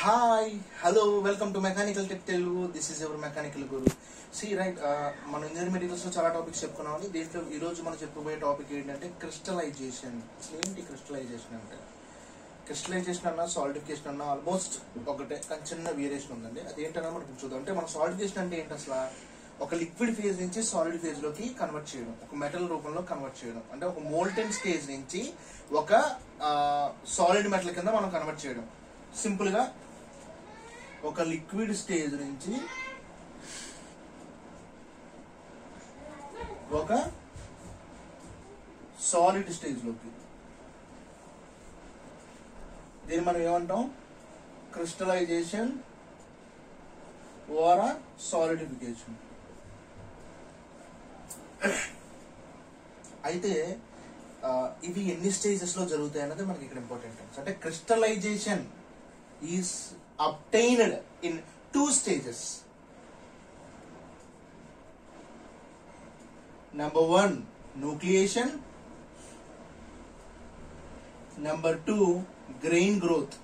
hi hello welcome to mechanical tech Telugu this is ever mechanical guru C right మన engineering materials లో చాలా topics చెప్పుకున్నామని దీంట్లో ఈ రోజు మనం చెప్పబోయే టాపిక్ ఏంటంటే క్రిస్టలైజేషన్ ఏంటి క్రిస్టలైజేషన్ అంటే క్రిస్టలైజేషన్ అన్న సాలిడిఫికేషన్ అన్న ఆల్మోస్ట్ ఒకటే కానీ చిన్న వేరియేషన్ ఉందండి అది ఏంటన్నా మనకు చూద్దాం అంటే మన సాలిడిఫికేషన్ అంటే ఏంటి అసలు ఒక లిక్విడ్ ఫేజ్ నుంచి సాలిడ్ ఫేజ్ లోకి కన్వర్ట్ చేయడం ఒక మెటల్ రూపంలో కన్వర్ట్ చేయడం అంటే ఒక మోల్టెన్ స్టేజ్ నుంచి ఒక సాలిడ్ మెటల్ కింద మనం కన్వర్ట్ చేయడం సింపుల్ గా ఒక లిక్విడ్ స్టేజ్ నుంచి ఒక సాలిడ్ స్టేజ్ లోకి దీన్ని మనం ఏమంటాం క్రిస్టలైజేషన్ ఓరా సాలిడిఫికేషన్ అయితే ఆ, ఇవి ఎన్ని స్టేజెస్ లో జరుగుతాయి అన్నది మనకి ఇక్కడ ఇంపార్టెంట్ అంటే crystallisation is obtained in two stages number one nucleation number two grain growth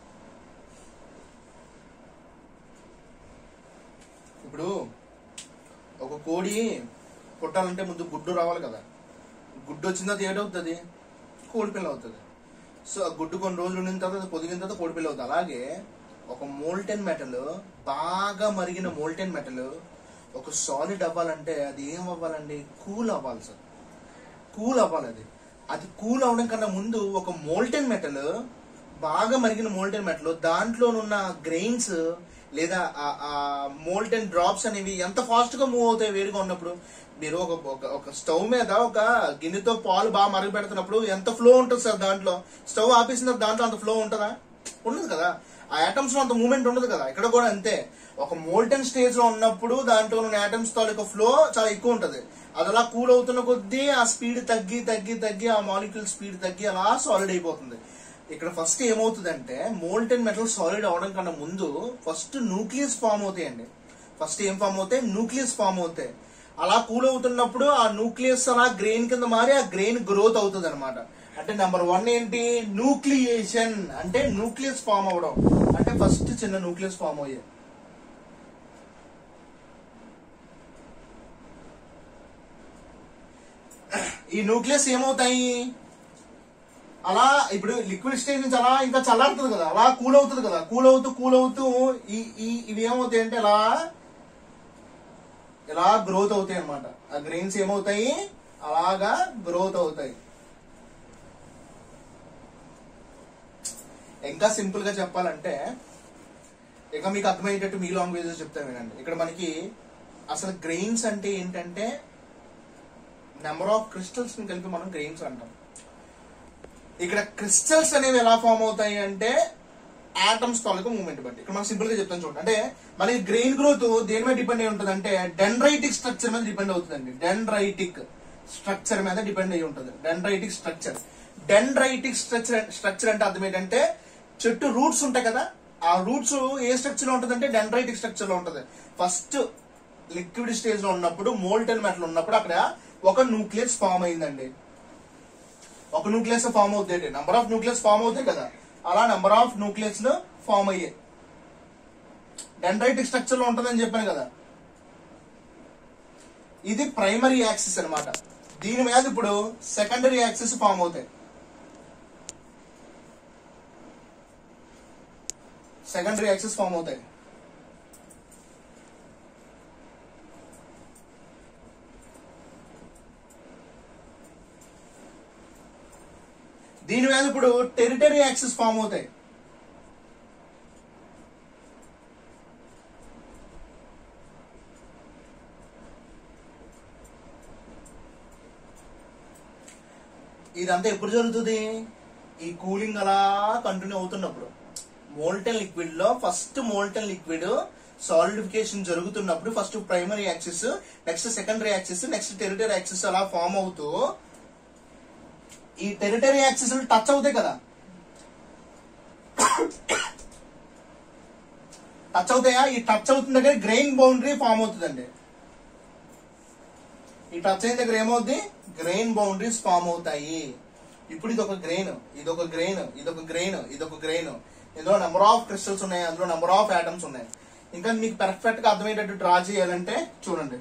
ఇప్పుడు ఒక కోడి పుట్టాలంటే ముందు గుడ్డు రావాలి కదా గుడ్డు వచ్చిన తర్వాత ఏటవుతుంది కోడి పిల్ల అవుతుంది సో ఆ గుడ్డు కొన్ని రోజులు ఉండిన తర్వాత అది పొదిగిన తర్వాత కోడి పిల్ల అవుతుంది అలాగే ఒక మోల్టెన్ మెటల్ బాగా మరిగిన మోల్టెన్ మెటల్ ఒక సాలిడ్ అవ్వాలంటే అది ఏం అవ్వాలండి కూల్ అవ్వాలి సార్ కూల్ అవ్వాలి అది అది కూల్ అవడం కన్నా ముందు ఒక మోల్టెన్ మెటల్ బాగా మరిగిన మోల్టెన్ మెటల్ దాంట్లోనున్న గ్రెయిన్స్ లేదా ఆ మోల్టెన్ డ్రాప్స్ అనేవి ఎంత ఫాస్ట్ గా మూవ్ అవుతాయి వేడిగా ఉన్నప్పుడు మీరు ఒక ఒక- ఒక స్టవ్ మీద ఒక గిన్నెతో పాలు బాగా మరుగు పెడుతున్నప్పుడు ఎంత ఫ్లో ఉంటుంది సార్ దాంట్లో స్టవ్ ఆపేసిన తర్వాత దాంట్లో అంత ఫ్లో ఉంటుందా ఉండదు కదా ఆ ఆటమ్స్ లో అంత మూమెంట్ ఉండదు కదా ఇక్కడ కూడా అంతే ఒక మోల్టెన్ స్టేజ్ లో ఉన్నప్పుడు దాంట్లో ఉన్న ఆటమ్స్ తాలూకా ఫ్లో చాలా ఎక్కువ ఉంటది అది అలా కూల్ అవుతున్న కొద్దీ ఆ స్పీడ్ తగ్గి తగ్గి తగ్గి ఆ మాలిక్యూల్ స్పీడ్ తగ్గి అలా సాలిడ్ అయిపోతుంది ఇక్కడ ఫస్ట్ ఏమవుతుందంటే మోల్టెన్ మెటల్ సాలిడ్ అవడం కన్నా ముందు ఫస్ట్ న్యూక్లియస్ ఫామ్ అవుతాయండి ఫస్ట్ ఏం ఫామ్ అవుతాయి న్యూక్లియస్ ఫామ్ అవుతాయి అలా కూల్ అవుతున్నప్పుడు ఆ న్యూక్లియస్ అలా గ్రెయిన్ కింద మారి ఆ గ్రెయిన్ గ్రోత్ అవుతుంది అనమాట అంటే నెంబర్ వన్ ఏంటి న్యూక్లియేషన్ అంటే న్యూక్లియస్ ఫామ్ అవడం అంటే ఫస్ట్ చిన్న న్యూక్లియస్ ఫామ్ అయ్యాయి ఈ న్యూక్లియస్ ఏమవుతాయి అలా ఇప్పుడు లిక్విడ్ స్టేజ్ నుంచి అలా ఇంకా చల్లారుతుంది కదా అలా కూల్ అవుతుంది కదా కూల్ అవుతూ కూల్ అవుతూ ఈ ఈ ఇవి ఏమవుతాయి అంటే ఇలా ఇలా గ్రోత్ అవుతాయి అన్నమాట ఆ గ్రెయిన్స్ ఏమవుతాయి అలాగా గ్రోత్ అవుతాయి ఇంకా సింపుల్ గా చెప్పాలంటే ఇక మీకు అర్థమయ్యేటట్టు మీ లాంగ్వేజెస్ చెప్తాను వినండి ఇక్కడ మనకి అసలు గ్రెయిన్స్ అంటే ఏంటంటే నెంబర్ ఆఫ్ క్రిస్టల్స్ ని కలిపి మనం గ్రెయిన్స్ అంటాం ఇక్కడ క్రిస్టల్స్ అనేవి ఎలా ఫామ్ అవుతాయి అంటే ఆటమ్స్ తాలూకు మూవ్మెంట్ బట్టి ఇక్కడ మనం సింపుల్ గా చెప్తాను చూడండి అంటే మనకి గ్రెయిన్ గ్రోత్ దేని మీద డిపెండ్ అయి ఉంటుంది అంటే డెండ్రైటిక్ స్ట్రక్చర్ మీద డిపెండ్ అవుతుందండి డెండ్రైటిక్ స్ట్రక్చర్ మీద డిపెండ్ అయి ఉంటుంది dendritic structure dendritic structure structure అంటే అర్థం ఏంటంటే చెట్టు రూట్స్ ఉంటాయి కదా ఆ రూట్స్ ఏ స్ట్రక్చర్ లో ఉంటుంది అంటే డెండ్రైటిక్ స్ట్రక్చర్ లో ఉంటుంది ఫస్ట్ లిక్విడ్ స్టేజ్ లో ఉన్నప్పుడు మోల్టెన్ మెటల్ ఉన్నప్పుడు అక్కడ ఒక న్యూక్లియస్ ఫామ్ అయిందండి ఒక న్యూక్లియస్ ఫామ్ అవుతాయి నెంబర్ ఆఫ్ న్యూక్లియస్ ఫామ్ అవుతాయి కదా అలా నెంబర్ ఆఫ్ న్యూక్లియస్ ఫామ్ అయ్యాయి డెండ్రైటిక్ స్ట్రక్చర్ లో ఉంటుందని చెప్పాను కదా ఇది ప్రైమరీ యాక్సిస్ అన్నమాట దీని మీద ఇప్పుడు సెకండరీ యాక్సిస్ ఫామ్ అవుతాయి సెకండరీ యాక్సిస్ ఫామ్ అవుతాయి దీని మీద ఇప్పుడు టెరిటరీ యాక్సిస్ ఫామ్ అవుతాయి ఇదంతా ఎప్పుడు జరుగుతుంది ఈ కూలింగ్ అలా కంటిన్యూ అవుతున్నప్పుడు మోల్టెన్ లిక్విడ్ లో ఫస్ట్ మోల్టెన్ లిక్విడ్ సాలిడిఫికేషన్ జరుగుతున్నప్పుడు first primary axis next secondary axis next tertiary axis అలా ఫామ్ అవుతూ ఈ టెరిటరీ యాక్సిస్ టచ్ అవుతాయి కదా టచ్ అవుతాయా ఈ టచ్ అవుతున్న దగ్గర గ్రెయిన్ బౌండరీ ఫామ్ అవుతుందండి ఈ టచ్ అయిన దగ్గర ఏమవుద్ది గ్రెయిన్ బౌండరీస్ ఫామ్ అవుతాయి ఇప్పుడు ఇది ఒక గ్రెయిన్ ఇది ఒక గ్రెయిన్ ఇది ఒక గ్రెయిన్ ఇది ఒక గ్రెయిన్ ఇందులో నెంబర్ ఆఫ్ క్రిస్టల్స్ ఉన్నాయి అందులో నెంబర్ ఆఫ్ ఆటమ్స్ ఉన్నాయి ఇంకా మీకు పర్ఫెక్ట్ గా అర్థమయ్యేటట్టు డ్రా చేయాలంటే చూడండి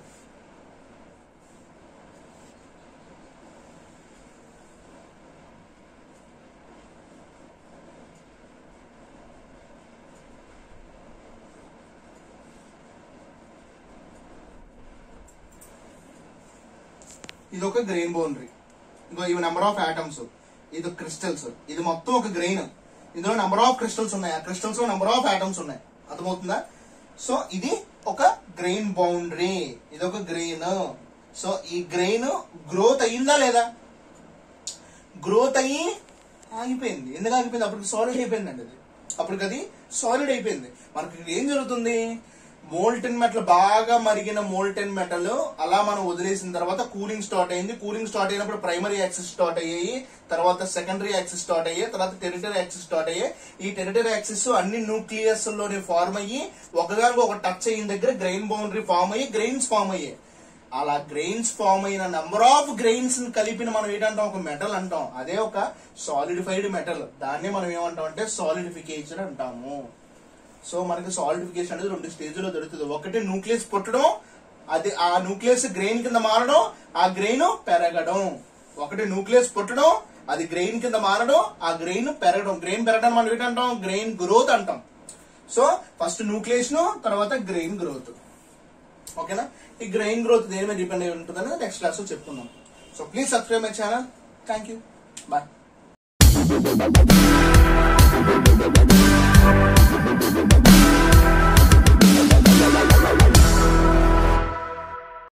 ఇది ఒక గ్రెయిన్ బౌండరీ ఇగో ఇవి నెంబర్ ఆఫ్ ఆటమ్స్ ఇది క్రిస్టల్స్ ఇది మొత్తం ఒక గ్రెయిన్ ఇందులో నెంబర్ ఆఫ్ క్రిస్టల్స్ ఉన్నాయి ఆ క్రిస్టల్స్ లో నెంబర్ ఆఫ్ ఆటమ్స్ ఉన్నాయి అర్థమవుతుందా సో ఇది ఒక గ్రెయిన్ బౌండరీ ఇది ఒక గ్రెయిన్ సో ఈ గ్రెయిన్ గ్రోత్ అయ్యిందా లేదా గ్రోత్ అయ్యి ఆగిపోయింది ఎందుకు ఆగిపోయింది అప్పుడు సాలిడ్ అయిపోయిందండి అది అప్పటికి అది సాలిడ్ అయిపోయింది మనకి ఇక్కడ ఏం జరుగుతుంది మోల్టెన్ మెటల్ బాగా మరిగిన మోల్టెన్ మెటల్ అలా మనం వదిలేసిన తర్వాత కూలింగ్ స్టార్ట్ అయింది కూలింగ్ స్టార్ట్ అయినప్పుడు ప్రైమరీ యాక్సిస్ స్టార్ట్ అయ్యాయి తర్వాత సెకండరీ యాక్సిస్ స్టార్ట్ అయ్యాయి తర్వాత టెరిటరీ యాక్సిస్ స్టార్ట్ అయ్యాయి ఈ టెరిటరీ యాక్సిస్ అన్ని న్యూక్లియస్ లోనే ఫార్మ్ అయ్యి ఒకదానికి ఒక టచ్ అయిన దగ్గర గ్రెయిన్ బౌండరీ ఫార్మ్ అయ్యి గ్రెయిన్స్ ఫార్మ్ అయ్యాయి అలా గ్రెయిన్స్ ఫార్మ్ అయిన నెంబర్ ఆఫ్ గ్రెయిన్స్ కలిపిన మనం ఏంటంటాం ఒక మెటల్ అంటాం అదే ఒక సాలిడిఫైడ్ మెటల్ దాన్ని మనం ఏమంటాం అంటే సాలిడిఫికేషన్ అంటాము సో మనకి సాలిడిఫికేషన్ అనేది రెండు స్టేజ్లో దొరుకుతుంది ఒకటి న్యూక్లియస్ పుట్టడం అది ఆ న్యూక్లియస్ గ్రెయిన్ కింద మారడం ఆ గ్రెయిన్ పెరగడం ఒకటి న్యూక్లియస్ పుట్టడం అది గ్రెయిన్ కింద మారడం ఆ గ్రెయిన్ పెరగడం గ్రెయిన్ పెరగడం మనం ఏంటంటాం గ్రెయిన్ గ్రోత్ అంటాం సో ఫస్ట్ న్యూక్లియస్ తర్వాత గ్రెయిన్ గ్రోత్ ఓకేనా ఈ గ్రెయిన్ గ్రోత్ దేని మీద డిపెండ్ అయి ఉంటుందని నెక్స్ట్ క్లాస్ లో చెప్పుకుందాం so please subscribe my channel thank you bye